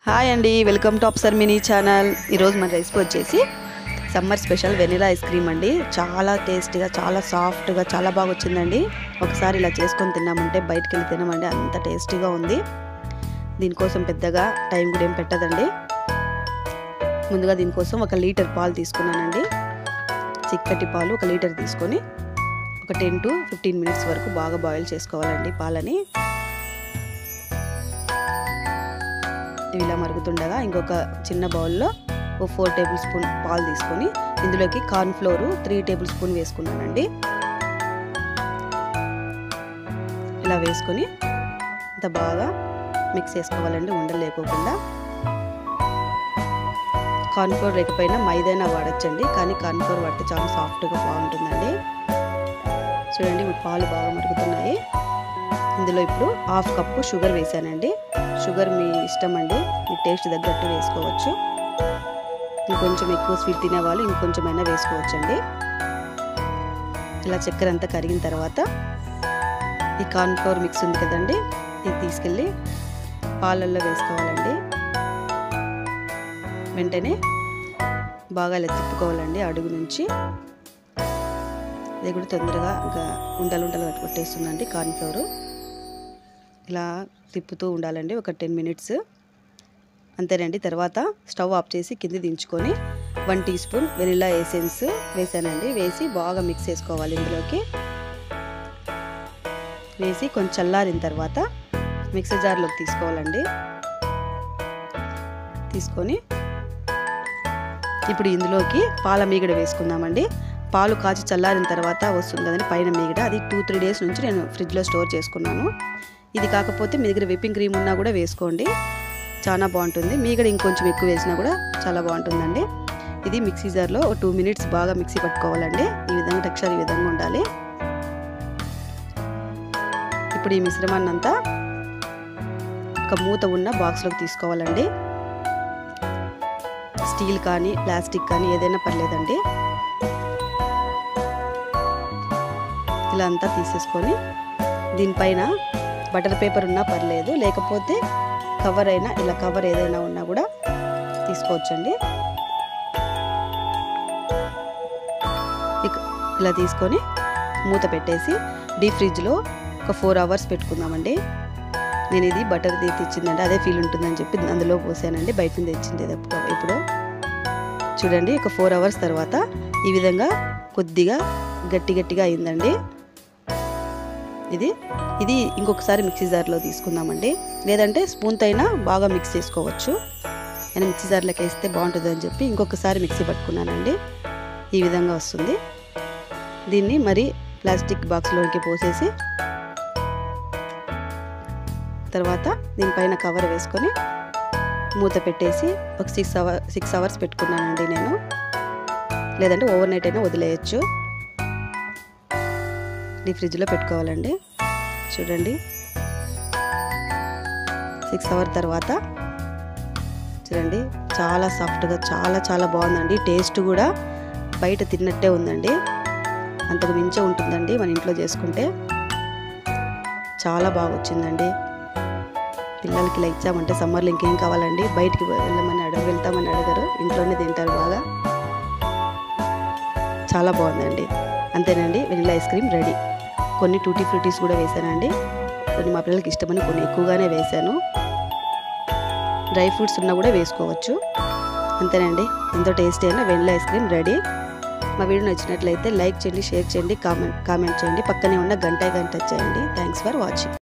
hi అండి welcome to Afsar mini channel ఈరోజు మన రెసిపీ వచ్చేసి summer special vanilla ice cream అండి చాలా టేస్టీగా చాలా సాఫ్ట్గా చాలా బాగా వచ్చిందండి ఒకసారి ఇలా చేసుకొని తిన్నామంటే బయటికి వెళ్ళి తినమండి అంత టేస్టీగా ఉంది దీనికోసం పెద్దగా టైం కూడా ఏం పెట్టదండి ముందుగా దీనికోసం ఒక లీటర్ పాలు తీసుకున్నానండి చిక్కటి పాలు ఒక లీటర్ తీసుకొని ఒక టెన్ టు ఫిఫ్టీన్ మినిట్స్ వరకు బాగా బాయిల్ చేసుకోవాలండి పాలని ఇవి ఇలా మరుగుతుండగా ఇంకొక చిన్న బౌల్లో ఓ ఫోర్ టేబుల్ స్పూన్ పాలు తీసుకొని ఇందులోకి corn flour three tablespoon వేసుకున్నానండి ఇలా వేసుకొని ఇంత బాగా మిక్స్ చేసుకోవాలండి ఉండలు లేకోకుండా కార్న్ ఫ్లోర్ లేకపోయినా మైదైనా వాడచ్చండి కానీ కార్న్ ఫ్లోర్ వాడితే చాలా సాఫ్ట్గా బాగుంటుందండి చూడండి పాలు బాగా మరుగుతున్నాయి ఇందులో ఇప్పుడు హాఫ్ కప్పు షుగర్ వేసానండి షుగర్ మీ ఇష్టం అండి మీ టేస్ట్ తగ్గట్టు వేసుకోవచ్చు ఇంకొంచెం ఎక్కువ స్వీట్ తినేవాళ్ళు ఇంకొంచెమైనా వేసుకోవచ్చండి ఇలా చక్కెర అంతా కరిగిన తర్వాత ఈ కార్న్ ఫ్లోర్ మిక్స్ ఉంది కదండి ఇది తీసుకెళ్ళి పాలల్లో వేసుకోవాలండి వెంటనే బాగా ఇలా తిప్పుకోవాలండి అడుగు నుంచి ఇది కూడా తొందరగా ఇంకా ఉండలు ఉండలు కొట్టేస్తుందండి కార్న్ ఫ్లోర్ ఇలా తిప్పుతూ ఉండాలండి ఒక టెన్ మినిట్స్ అంతేనండి తర్వాత స్టవ్ ఆఫ్ చేసి కింద దించుకొని one teaspoon vanilla essence వేసానండి వేసి బాగా మిక్స్ చేసుకోవాలి ఇందులోకి వేసి కొంచెం చల్లారిన తర్వాత మిక్సర్ జార్లోకి తీసుకోవాలండి తీసుకొని ఇప్పుడు ఇందులోకి పాల మీగడ వేసుకుందామండి పాలు కాచి చల్లారిన తర్వాత వస్తుంది కదండి పైన మీగడ అది టూ త్రీ డేస్ నుంచి నేను ఫ్రిడ్జ్లో స్టోర్ చేసుకున్నాను ఇది కాకపోతే మీ దగ్గర విప్పింగ్ క్రీమ్ ఉన్నా కూడా వేసుకోండి చాలా బాగుంటుంది మీగడ ఇంకొంచెం ఎక్కువ వేసినా కూడా చాలా బాగుంటుందండి ఇది మిక్సీ జార్లో ఒక టూ మినిట్స్ బాగా మిక్సీ పట్టుకోవాలండి ఈ విధంగా టెక్స్చర్ ఈ విధంగా ఉండాలి ఇప్పుడు ఈ మిశ్రమాన్ని అంతా ఒక మూత ఉన్న బాక్స్లోకి తీసుకోవాలండి స్టీల్ కానీ ప్లాస్టిక్ కానీ ఏదైనా పర్లేదండి ఇలా అంతా తీసేసుకొని దీనిపైన బటర్ పేపర్ ఉన్నా పర్లేదు లేకపోతే కవర్ అయినా ఇలా కవర్ ఏదైనా ఉన్నా కూడా తీసుకోవచ్చండి ఇలా తీసుకొని మూత పెట్టేసి డీప్ ఫ్రిడ్జ్లో ఒక ఫోర్ అవర్స్ పెట్టుకుందామండి నేను ఇది బటర్ తెచ్చిందండి అదే ఫీల్ ఉంటుందని చెప్పి అందులో పోసానండి బయట నుంచి తెచ్చింది ఇప్పుడు చూడండి ఒక ఫోర్ అవర్స్ తర్వాత ఈ విధంగా కొద్దిగా గట్టి గట్టిగా అయిందండి ఇది ఇది ఇంకొకసారి మిక్సీ జార్లో తీసుకుందామండి లేదంటే స్పూన్తో అయినా బాగా మిక్స్ చేసుకోవచ్చు నేను మిక్సీ జార్లోకి వేస్తే బాగుంటుంది అని చెప్పి ఇంకొకసారి మిక్సీ పట్టుకున్నానండి ఈ విధంగా వస్తుంది దీన్ని మరి ప్లాస్టిక్ బాక్స్లోకి పోసేసి తర్వాత దీనిపైన కవర్ వేసుకొని మూత పెట్టేసి ఒక సిక్స్ అవర్ సిక్స్ అవర్స్ పెట్టుకున్నానండి నేను లేదంటే ఓవర్ నైట్ అయినా వదిలేయచ్చు డీప్ ఫ్రిడ్జ్లో పెట్టుకోవాలండి చూడండి సిక్స్ అవర్ తర్వాత చూడండి చాలా సాఫ్ట్గా చాలా చాలా బాగుందండి టేస్ట్ కూడా బయట తిన్నట్టే ఉందండి అంతకు మించే ఉంటుందండి మన ఇంట్లో చేసుకుంటే చాలా బాగా వచ్చిందండి పిల్లలకి ఇలా ఇచ్చామంటే సమ్మర్లో ఇంకేం కావాలండి బయటికి వెళ్ళమని అడగ వెళ్తామని అడగరు ఇంట్లోనే తింటారు బాగా చాలా బాగుందండి అంతేనండి వెనిలా ఐస్ క్రీమ్ రెడీ కొన్ని టూటీ ఫ్రూటీస్ కూడా వేసానండి కొన్ని మా పిల్లలకి ఇష్టమని కొన్ని ఎక్కువగానే వేశాను డ్రై ఫ్రూట్స్ ఉన్నా కూడా వేసుకోవచ్చు అంతేనండి ఎంతో టేస్టీ అయినా వెనిలా ఐస్ క్రీమ్ రెడీ మా వీడియో నచ్చినట్లయితే లైక్ చేయండి షేర్ చేయండి కామెంట్ కామెంట్ చేయండి పక్కనే ఉన్న గంట గంట చేయండి థ్యాంక్స్ ఫర్ వాచింగ్